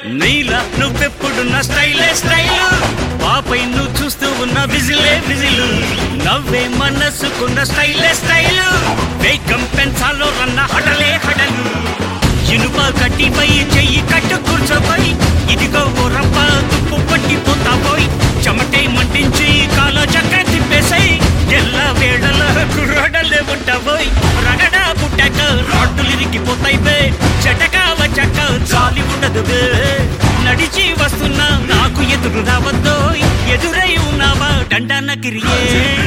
నీలా నువ్వెప్పుడు నా స్టైలే స్టైల్ పాపై నువ్వు చూస్తూ ఉన్న విజిలే విజిలు నవ్వే మనసుకున్న స్టైలే స్టైల్ వేగం పెంచాలో రన్న హడలే హడలు ఇనుప కట్టిపై చెయ్యి కట్టు కూర్చోపోయి ఇదిగో ఓ రంప తుప్పు పట్టిపోతాపోయి చెమటే మంటించి కాలో చక్ర తిప్పేసాయి ఎల్ల వేళల కుర్రాడలే ఉంటాబోయ్ రగడ పుట్టాక రాడ్డులు ఇరిగిపోతాయి బే చెటక వచ్చాక చాలి ఉండదు బే నడిచి వస్తున్నా నాకు ఎదురు రావద్దో ఎదురై ఉన్నావా దండాన కిరియే